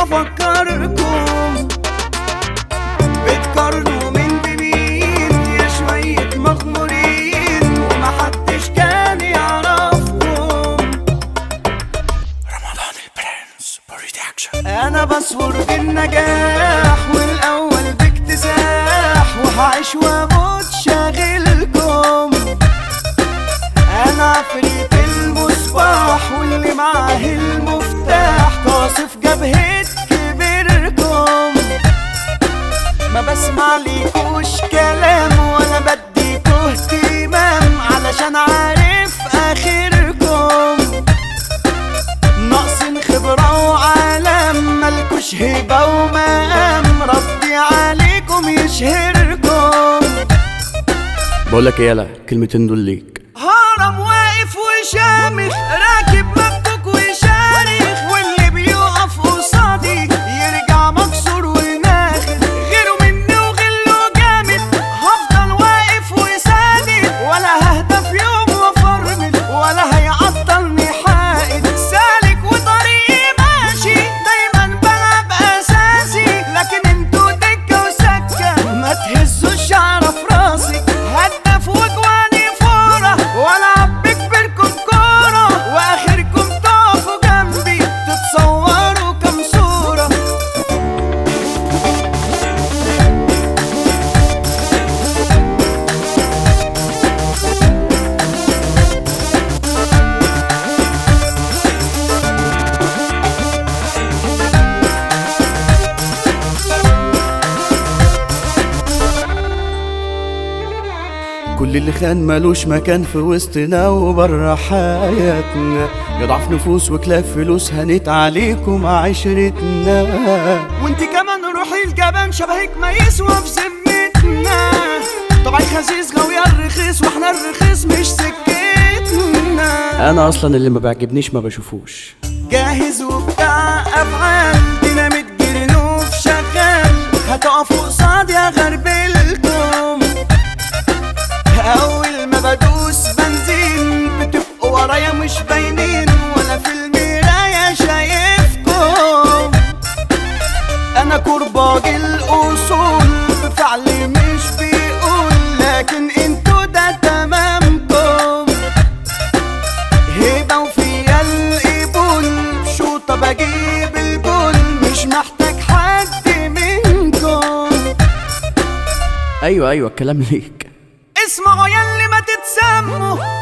افكركم بتقارنوا من بمين يا شوية مغمورين ومحدش كان يعرفكم رمضان البرنس برودكشن انا بصور بالنجاح والاول باكتساح وهعيش واموت شاغلكم انا عفريت المصباح واللي معاه المفتاح قاصف جبهة كبيركم ما بسمع ليكوش كلام ولا بديكوا اهتمام علشان عارف اخركم ناقصين خبرة وعالم ملكوش هبة ومقام ربي عليكم يشهركم بقولك ايه يلا الكلمتين دول ليك هرم واقف وشامخ راكب مكتوك وشارخ واللي بيقف قصادي يرجع مكسور وناخد غيره مني وغله جامد هفضل واقف وساند ولا ههدى في يوم وافرمل ولا هيعطلني حائد سالك وطريقي ماشي دايما بلعب اساسي لكن انتوا دكه وسكه ما تهزوش شعر في راسي هدف وجواني فوره والعب بكبركم كوره واخركم تقفوا جنبي تتصوروا كام صوره كل اللي خان ملوش مكان في وسطنا وبره حياتنا يضعف نفوس وكلاب فلوس هنت عليكم عشرتنا وانت كمان روحي الجبان شبهك ما يسوى في ذمتنا طبعا خسيس غاوية الرخيص واحنا الرخيص مش سكتنا انا اصلا اللي ما بيعجبنيش ما بشوفوش جاهز وبتاع افعال ديناميت جرنوف شغال هتقفوا قصادي اغربلكم اول ما بدوس بنزين بتبقوا ورايا مش باينين ولا في المراية شايفكم انا كرباج الاصول بفعلي مش بيقول لكن انتوا ده تمامكم هبة وفيا القبول شوطة بجيب الجول مش محتاج حد منكم ايوه ايوه الكلام ليك اسمعوا ياللي ما تتسموا